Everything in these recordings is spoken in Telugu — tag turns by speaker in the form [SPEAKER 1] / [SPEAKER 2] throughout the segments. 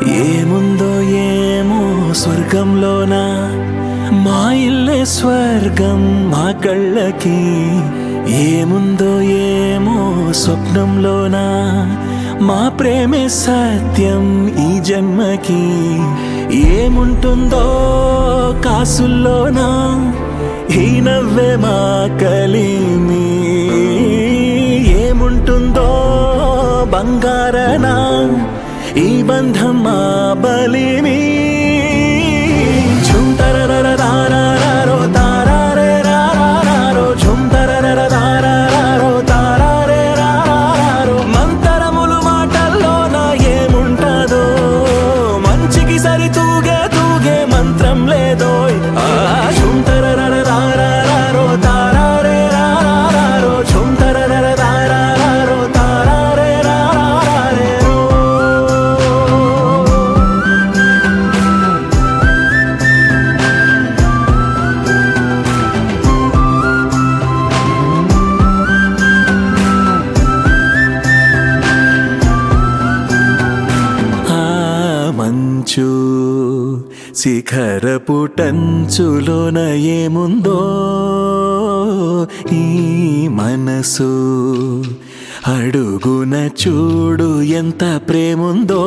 [SPEAKER 1] ఏముందో ఏమో స్వర్గంలోనా మా ఇల్లే స్వర్గం మా కళ్ళకి ఏముందో ఏమో స్వప్నంలోనా మా ప్రేమే సత్యం ఈ జన్మకి ఏముంటుందో కాసుల్లోనా ఈ నవ్వే మా కలిమి ఏముంటుందో బంగారనా ఈ బంధం మా బలిమి ఝుమ్ తరరర తారారో తారారే రారారో ఝుమ్ తరరర తారారో తారారే రారారో మంతరములు మాటల్లోన ఏముంటదో మంచికి సరి తూగే తూగే మంత్రం లేదోయ్ ఆ ఝుమ్ తరరర తారారో తారారే రారారో ఝుమ్ తరరర తారారో తారారే రారారో ఆ మంచు శిఖరపు టంచులోన ఏముందో ఈ మనసు అడుగున చూడు ఎంత ప్రేముందో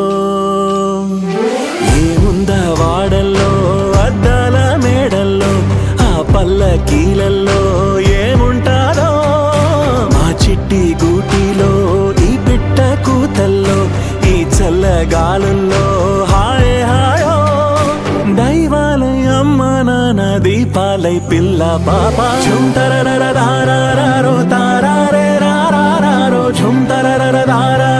[SPEAKER 1] ఏముందా వాడల్లో అద్దాల మేడల్లో ఆ పల్లకీలల్లో ఏముంటారో మా చిట్టి గూటిలో ఈ పిట్ట కూతల్లో ఈ చల్లగాలుల్లో హాయ్ హాయో దైవాలై అమ్మ నాన్న దీపాలై పిల్ల పాప ఝుంతరర దారారో తారారే రారారో ఝుంతరర దారా